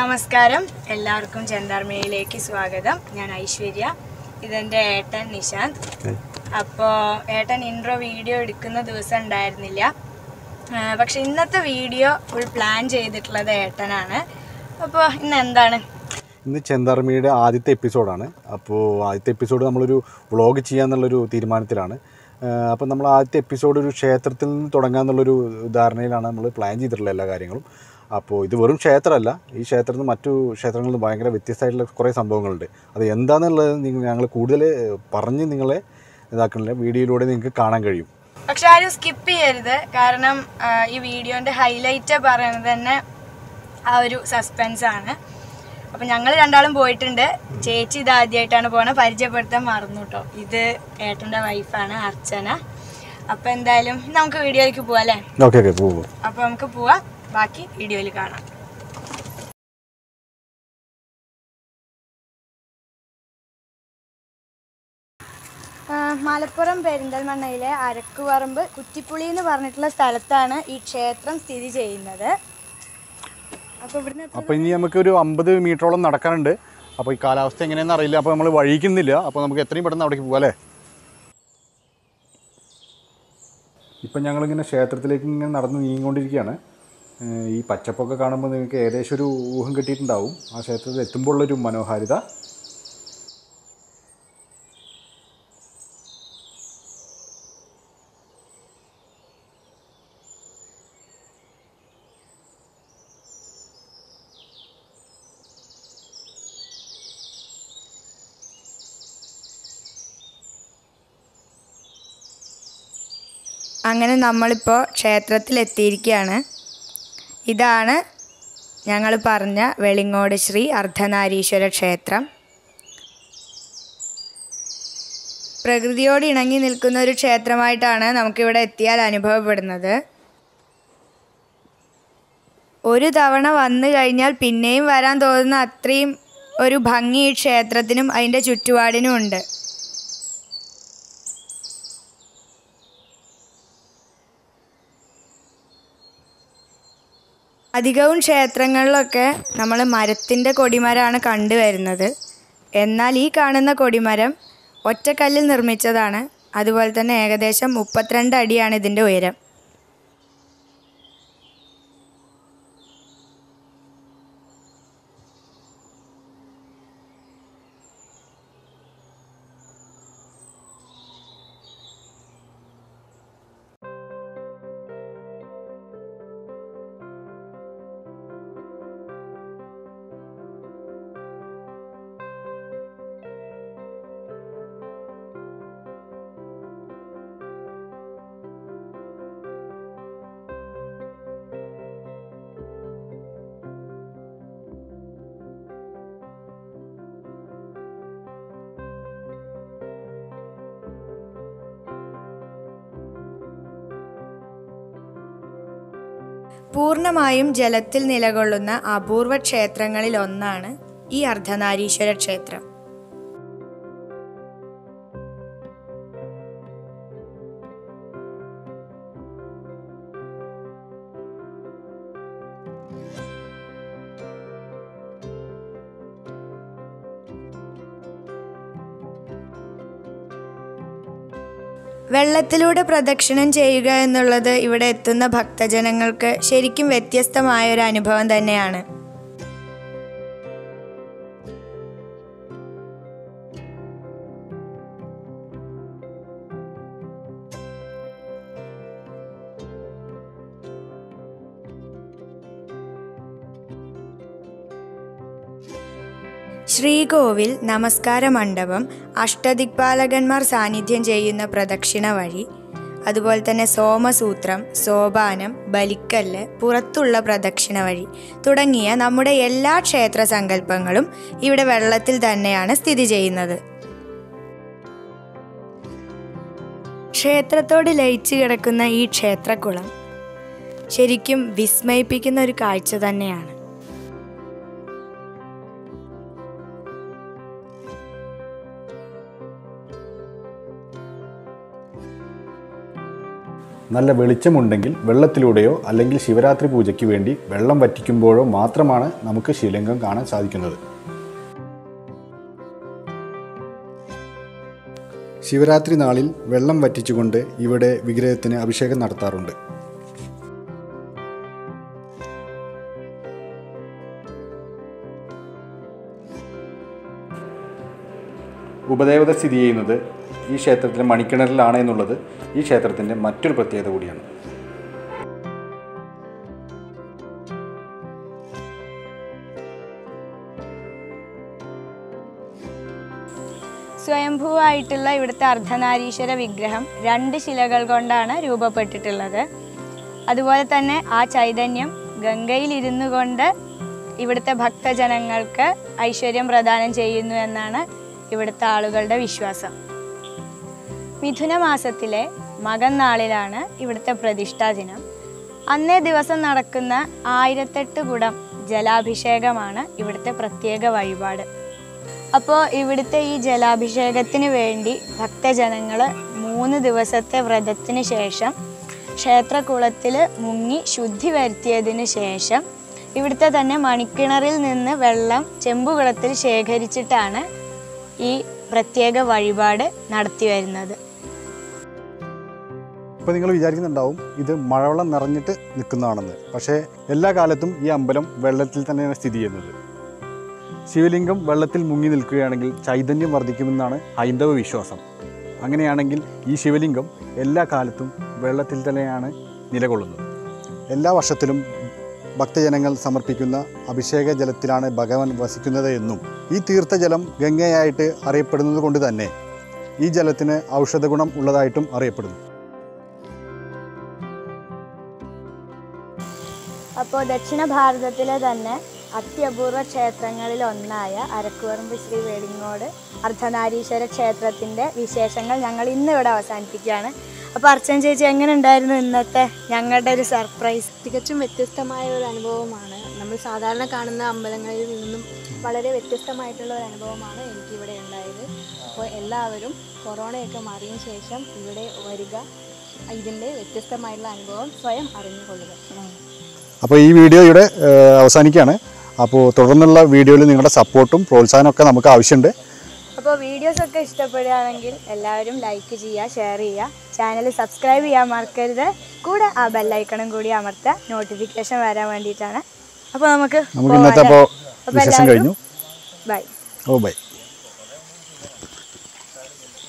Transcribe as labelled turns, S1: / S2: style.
S1: നമസ്കാരം എല്ലാവർക്കും ചെന്താർമയിലേക്ക് സ്വാഗതം ഞാൻ ഐശ്വര്യ ഇതെൻ്റെ ഏട്ടൻ നിശാന്ത് അപ്പോൾ ഏട്ടൻ ഇൻട്രോ വീഡിയോ എടുക്കുന്ന ദിവസം ഉണ്ടായിരുന്നില്ല ആ, പക്ഷെ ഇന്നത്തെ വീഡിയോ ഫുൾ പ്ലാൻ ചെയ്തിട്ടുള്ളത് ഏട്ടനാണ് അപ്പോൾ ഇന്ന് എന്താണ്
S2: ഇന്ന് ചെന്താർമിയുടെ ആദ്യത്തെ എപ്പിസോഡാണ് അപ്പോൾ ആദ്യത്തെ എപ്പിസോഡ് നമ്മളൊരു വ്ളോഗ് ചെയ്യാന്നുള്ളൊരു തീരുമാനത്തിലാണ് അപ്പോൾ നമ്മൾ ആദ്യത്തെ എപ്പിസോഡ് ഒരു ക്ഷേത്രത്തിൽ നിന്ന് തുടങ്ങാമെന്നുള്ളൊരു ധാരണയിലാണ് നമ്മൾ പ്ലാൻ ചെയ്തിട്ടുള്ള എല്ലാ കാര്യങ്ങളും അപ്പോൾ ഇത് വെറും ക്ഷേത്രമല്ല ഈ ക്ഷേത്രത്തിൽ നിന്ന് മറ്റു ക്ഷേത്രങ്ങളിൽ നിന്ന് ഭയങ്കര വ്യത്യസ്തമായിട്ടുള്ള കുറേ സംഭവങ്ങളുണ്ട് അത് എന്താണെന്നുള്ളത് നിങ്ങൾ ഞങ്ങൾ കൂടുതൽ പറഞ്ഞ് നിങ്ങളെ ഇതാക്കണില്ല വീഡിയോയിലൂടെ നിങ്ങൾക്ക് കാണാൻ കഴിയും
S1: പക്ഷെ ആരും സ്കിപ്പ് ചെയ്യരുത് കാരണം ആ, ഈ വീഡിയോൻ്റെ ഹൈലൈറ്റ് പറയുന്നത് തന്നെ ആ ഒരു സസ്പെൻസ് ആണ് അപ്പം ഞങ്ങൾ രണ്ടാളും പോയിട്ടുണ്ട് ചേച്ചി ഇത് ആദ്യമായിട്ടാണ് പോണത് പരിചയപ്പെടുത്താൻ മറന്നു കേട്ടോ ഇത് ഏട്ടൻ്റെ വൈഫാണ് അർച്ചന അപ്പം എന്തായാലും നമുക്ക് വീഡിയോയിലേക്ക് പോവാം അല്ലേ
S2: ഓക്കെ ഓക്കെ പോകും
S1: അപ്പോൾ നമുക്ക് പോവാം ബാക്കി വീഡിയോയിൽ കാണാം ആ, മലപ്പുറം പെരിന്തൽമണ്ണയിലെ അരക്കുപറമ്പ് കുറ്റിപ്പുളി എന്ന് പറഞ്ഞിട്ടുള്ള സ്ഥലത്താണ് ഈ ക്ഷേത്രം സ്ഥിതി ചെയ്യുന്നത് അപ്പോൾ ഇവിടുന്ന് എത്ര-
S2: അപ്പോൾ ഇനി നമുക്ക് ഒരു അമ്പത് മീറ്ററോളം നടക്കാനുണ്ട് അപ്പോൾ ഈ കാലാവസ്ഥ എങ്ങനെയാണെന്ന് അറിയില്ല അപ്പോൾ നമ്മൾ വഴിക്കുന്നില്ല അപ്പോൾ നമുക്ക് എത്രയും പെട്ടെന്ന് അവിടേക്ക് പോകാം അല്ലേ ഇപ്പം ഞങ്ങളിങ്ങനെ ക്ഷേത്രത്തിലേക്ക് ഇങ്ങനെ നടന്ന് നീങ്ങിക്കൊണ്ടിരിക്കുകയാണ് ഏഹ് ഈ പച്ചപ്പൊക്കെ കാണുമ്പോൾ നിങ്ങൾക്ക് ഏകദേശം ഒരു ഊഹം കിട്ടിയിട്ടുണ്ടാവും ആ ക്ഷേത്രത്തിൽ എത്തുമ്പോഴുള്ളൊരു മനോഹാരിത
S1: അങ്ങനെ നമ്മളിപ്പോൾ ക്ഷേത്രത്തിൽ എത്തിയിരിക്കുകയാണ് ഇതാണ് ഞങ്ങൾ പറഞ്ഞ വെളിങ്ങോട് ശ്രീ അർദ്ധനാരീശ്വര ക്ഷേത്രം പ്രകൃതിയോട് ഇണങ്ങി നിൽക്കുന്ന ഒരു ക്ഷേത്രമായിട്ടാണ് നമുക്കിവിടെ എത്തിയാൽ അനുഭവപ്പെടുന്നത് ഒരു തവണ വന്നു കഴിഞ്ഞാൽ പിന്നെയും വരാൻ തോന്നുന്ന അത്രയും ഒരു ഭംഗി ഈ ക്ഷേത്രത്തിനും അതിൻ്റെ ചുറ്റുപാടിനും ഉണ്ട് അധികവും ക്ഷേത്രങ്ങളിലൊക്കെ നമ്മൾ മരത്തിൻ്റെ കൊടിമരമാണ് കണ്ടുവരുന്നത് എന്നാൽ ഈ കാണുന്ന കൊടിമരം ഒറ്റക്കല്ലിൽ നിർമ്മിച്ചതാണ് അതുപോലെ തന്നെ ഏകദേശം മുപ്പത്തിരണ്ട് അടിയാണ് ഇതിൻ്റെ ഉയരം പൂർണ്ണമായും ജലത്തിൽ നിലകൊള്ളുന്ന അപൂർവ ക്ഷേത്രങ്ങളിൽ ഒന്നാണ് ഈ അർദ്ധനാരീശ്വര ക്ഷേത്രം വെള്ളത്തിലൂടെ പ്രദക്ഷിണം ചെയ്യുക എന്നുള്ളത് ഇവിടെ എത്തുന്ന ഭക്തജനങ്ങൾക്ക് ശരിക്കും വ്യത്യസ്തമായ ഒരു അനുഭവം തന്നെയാണ് ശ്രീകോവിൽ നമസ്കാര മണ്ഡപം അഷ്ടദിക്പാലകന്മാർ സാന്നിധ്യം ചെയ്യുന്ന പ്രദക്ഷിണ വഴി അതുപോലെ തന്നെ സോമസൂത്രം സോപാനം ബലിക്കല്ല് പുറത്തുള്ള പ്രദക്ഷിണ വഴി തുടങ്ങിയ നമ്മുടെ എല്ലാ ക്ഷേത്ര സങ്കല്പങ്ങളും ഇവിടെ വെള്ളത്തിൽ തന്നെയാണ് സ്ഥിതി ചെയ്യുന്നത് ക്ഷേത്രത്തോട് ലയിച്ചു കിടക്കുന്ന ഈ ക്ഷേത്രക്കുളം ശരിക്കും വിസ്മയിപ്പിക്കുന്ന ഒരു കാഴ്ച തന്നെയാണ്
S2: നല്ല വെളിച്ചമുണ്ടെങ്കിൽ വെള്ളത്തിലൂടെയോ അല്ലെങ്കിൽ ശിവരാത്രി പൂജയ്ക്ക് വേണ്ടി വെള്ളം വറ്റിക്കുമ്പോഴോ മാത്രമാണ് നമുക്ക് ശിവലിംഗം കാണാൻ സാധിക്കുന്നത് ശിവരാത്രി നാളിൽ വെള്ളം വറ്റിച്ചുകൊണ്ട് ഇവിടെ വിഗ്രഹത്തിന് അഭിഷേകം നടത്താറുണ്ട് ഉപദേവത സ്ഥിതി ചെയ്യുന്നത് ഈ ക്ഷേത്രത്തിലെ മണിക്കിണറിലാണ് എന്നുള്ളത് ഈ ക്ഷേത്രത്തിൻ്റെ മറ്റൊരു പ്രത്യേകത കൂടിയാണ്
S1: സ്വയംഭൂവായിട്ടുള്ള ഇവിടുത്തെ അർദ്ധനാരീശ്വര വിഗ്രഹം രണ്ട് ശിലകൾ കൊണ്ടാണ് രൂപപ്പെട്ടിട്ടുള്ളത് അതുപോലെ തന്നെ ആ ചൈതന്യം ഗംഗയിൽ ഇരുന്നു കൊണ്ട് ഇവിടുത്തെ ഭക്തജനങ്ങൾക്ക് ഐശ്വര്യം പ്രദാനം ചെയ്യുന്നു എന്നാണ് ഇവിടുത്തെ ആളുകളുടെ വിശ്വാസം മിഥുന മാസത്തിലെ മകൻ നാളിലാണ് ഇവിടുത്തെ പ്രതിഷ്ഠാ ദിനം അന്നേ ദിവസം നടക്കുന്ന ആയിരത്തെട്ട് കുടം ജലാഭിഷേകമാണ് ഇവിടുത്തെ പ്രത്യേക വഴിപാട് അപ്പോൾ ഇവിടുത്തെ ഈ ജലാഭിഷേകത്തിന് വേണ്ടി ഭക്തജനങ്ങൾ മൂന്ന് ദിവസത്തെ വ്രതത്തിന് ശേഷം ക്ഷേത്രകുളത്തിൽ മുങ്ങി ശുദ്ധി വരുത്തിയതിന് ശേഷം ഇവിടുത്തെ തന്നെ മണിക്കിണറിൽ നിന്ന് വെള്ളം ചെമ്പുകുളത്തിൽ ശേഖരിച്ചിട്ടാണ് ഈ പ്രത്യേക വഴിപാട് നടത്തി വരുന്നത്
S2: ഇപ്പോൾ നിങ്ങൾ വിചാരിക്കുന്നുണ്ടാവും ഇത് മഴവെള്ളം നിറഞ്ഞിട്ട് നിൽക്കുന്നതാണെന്ന് പക്ഷേ എല്ലാ കാലത്തും ഈ അമ്പലം വെള്ളത്തിൽ തന്നെയാണ് സ്ഥിതി ചെയ്യുന്നത് ശിവലിംഗം വെള്ളത്തിൽ മുങ്ങി നിൽക്കുകയാണെങ്കിൽ ചൈതന്യം വർദ്ധിക്കുമെന്നാണ് ഹൈന്ദവ വിശ്വാസം അങ്ങനെയാണെങ്കിൽ ഈ ശിവലിംഗം എല്ലാ കാലത്തും വെള്ളത്തിൽ തന്നെയാണ് നിലകൊള്ളുന്നത് എല്ലാ വർഷത്തിലും ഭക്തജനങ്ങൾ സമർപ്പിക്കുന്ന അഭിഷേക ജലത്തിലാണ് ഭഗവാൻ വസിക്കുന്നത് എന്നും ഈ തീർത്ഥജലം ഗംഗയായിട്ട് അറിയപ്പെടുന്നത് കൊണ്ട് തന്നെ ഈ ജലത്തിന് ഔഷധ ഗുണം ഉള്ളതായിട്ടും അറിയപ്പെടുന്നു
S1: അപ്പോൾ ദക്ഷിണ ഭാരതത്തിലെ തന്നെ അത്യപൂർവ ക്ഷേത്രങ്ങളിൽ ഒന്നായ അരക്കുവറമ്പ് ശ്രീ വേളിങ്ങോട് അർദ്ധനാരീശ്വര ക്ഷേത്രത്തിൻ്റെ വിശേഷങ്ങൾ ഞങ്ങൾ ഇന്ന് ഇവിടെ അവസാനിപ്പിക്കുകയാണ് അപ്പോൾ അർച്ചന ചേച്ചി എങ്ങനെ ഉണ്ടായിരുന്നു ഇന്നത്തെ ഞങ്ങളുടെ ഒരു സർപ്രൈസ്
S3: തികച്ചും വ്യത്യസ്തമായ ഒരു അനുഭവമാണ് നമ്മൾ സാധാരണ കാണുന്ന അമ്പലങ്ങളിൽ നിന്നും വളരെ വ്യത്യസ്തമായിട്ടുള്ള ഒരു അനുഭവമാണ് എനിക്കിവിടെ ഉണ്ടായത് അപ്പോൾ എല്ലാവരും കൊറോണയൊക്കെ മാറിയതിനു ശേഷം ഇവിടെ വരിക ഇതിൻ്റെ വ്യത്യസ്തമായിട്ടുള്ള അനുഭവം സ്വയം അറിഞ്ഞുകൊള്ളുക
S2: അപ്പോൾ ഈ വീഡിയോ ഇവിടെ ഏഹ്, അവസാനിക്കുകയാണ് അപ്പോൾ തുടർന്നുള്ള വീഡിയോയിൽ നിങ്ങളുടെ സപ്പോർട്ടും പ്രോത്സാഹനവും ഒക്കെ നമുക്ക് ആവശ്യമുണ്ട്
S1: അപ്പോൾ വീഡിയോസ് ഒക്കെ ഇഷ്ടപ്പെടുകയാണെങ്കിൽ എല്ലാവരും ലൈക്ക് ചെയ്യുക ഷെയർ ചെയ്യുക ചാനൽ സബ്സ്ക്രൈബ് ചെയ്യാൻ മറക്കരുത് കൂടെ ആ ബെല്ലൈക്കണും കൂടി അമർത്തുക നോട്ടിഫിക്കേഷൻ വരാൻ വേണ്ടിയിട്ടാണ് അപ്പോൾ നമുക്ക്
S2: നമുക്ക് ഇന്നത്തെ അപ്പോൾ
S1: അപ്പോൾ
S2: വിശേഷം
S1: എല്ലാവരും
S2: കഴിഞ്ഞു
S1: ബൈ
S2: ഓ ബൈ